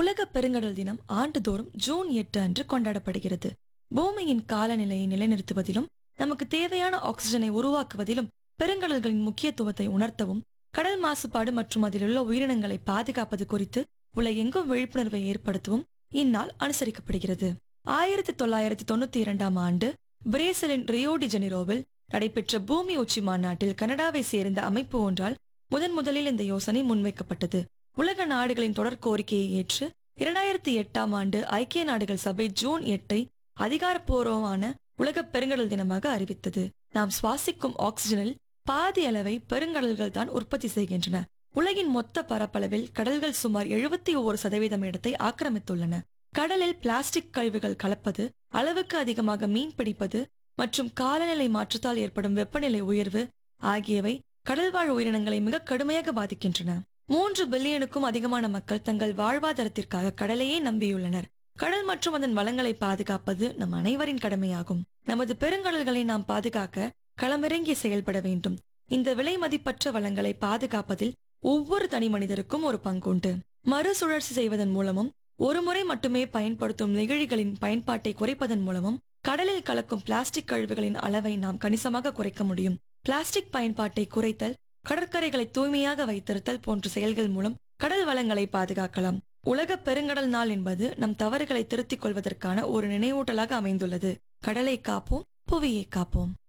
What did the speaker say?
உலக பெருங்கடல் தினம் ஆண்டுதோறும் ஜூன் எட்டு அன்று கொண்டாடப்படுகிறது பூமியின் காலநிலையை நிலைநிறுத்துவதிலும் நமக்கு தேவையான ஆக்சிஜனை உருவாக்குவதிலும் பெருங்கடல்களின் முக்கியத்துவத்தை உணர்த்தவும் கடல் மாசுபாடு மற்றும் அதிலுள்ள உயிரினங்களை பாதுகாப்பது குறித்து உலகெங்கும் விழிப்புணர்வை ஏற்படுத்தவும் இந்நாள் அனுசரிக்கப்படுகிறது ஆயிரத்தி தொள்ளாயிரத்தி தொண்ணூத்தி இரண்டாம் ஆண்டு பிரேசிலின் ரியோ டி ஜெனிரோவில் நடைபெற்ற பூமி உச்சி மாநாட்டில் கனடாவை சேர்ந்த அமைப்பு ஒன்றால் முதன் முதலில் இந்த யோசனை முன்வைக்கப்பட்டது உலக நாடுகளின் தொடர் கோரிக்கையை ஏற்று இரண்டாயிரத்தி எட்டாம் ஆண்டு ஐக்கிய நாடுகள் சபை ஜூன் எட்டை அதிகாரப்பூர்வமான உலக பெருங்கடல் தினமாக அறிவித்தது நாம் சுவாசிக்கும் ஆக்சிஜனில் பாதி அளவை பெருங்கடல்கள் தான் உற்பத்தி செய்கின்றன உலகின் மொத்த பரப்பளவில் கடல்கள் சுமார் எழுபத்தி ஒரு சதவீதம் இடத்தை ஆக்கிரமித்துள்ளன கடலில் பிளாஸ்டிக் கழிவுகள் கலப்பது அளவுக்கு அதிகமாக மீன் பிடிப்பது மற்றும் காலநிலை மாற்றத்தால் ஏற்படும் வெப்பநிலை உயர்வு ஆகியவை கடல்வாழ் உயிரினங்களை மிக கடுமையாக பாதிக்கின்றன மூன்று பில்லியனுக்கும் அதிகமான மக்கள் தங்கள் வாழ்வாதாரத்திற்காக கடலையே நம்பியுள்ளனர் கடல் மற்றும் அதன் வளங்களை பாதுகாப்பது நம் அனைவரின் கடமையாகும் நமது பெருங்கடல்களை நாம் பாதுகாக்க களமிறங்கி செயல்பட வேண்டும் இந்த விலை மதிப்பற்ற வளங்களை பாதுகாப்பதில் ஒவ்வொரு தனி மனிதருக்கும் ஒரு பங்குண்டு மறுசுழற்சி செய்வதன் மூலமும் ஒருமுறை மட்டுமே பயன்படுத்தும் நெகிழிகளின் பயன்பாட்டை குறைப்பதன் மூலமும் கடலில் கலக்கும் பிளாஸ்டிக் கழிவுகளின் அளவை நாம் கணிசமாக குறைக்க முடியும் பிளாஸ்டிக் பயன்பாட்டை குறைத்தல் கடற்கரைகளை தூய்மையாக வைத்திருத்தல் போன்ற செயல்கள் மூலம் கடல் வளங்களை பாதுகாக்கலாம் உலக பெருங்கடல் நாள் என்பது நம் தவறுகளை திருத்திக் கொள்வதற்கான ஒரு நினைவூட்டலாக அமைந்துள்ளது கடலை காப்போம் புவியை காப்போம்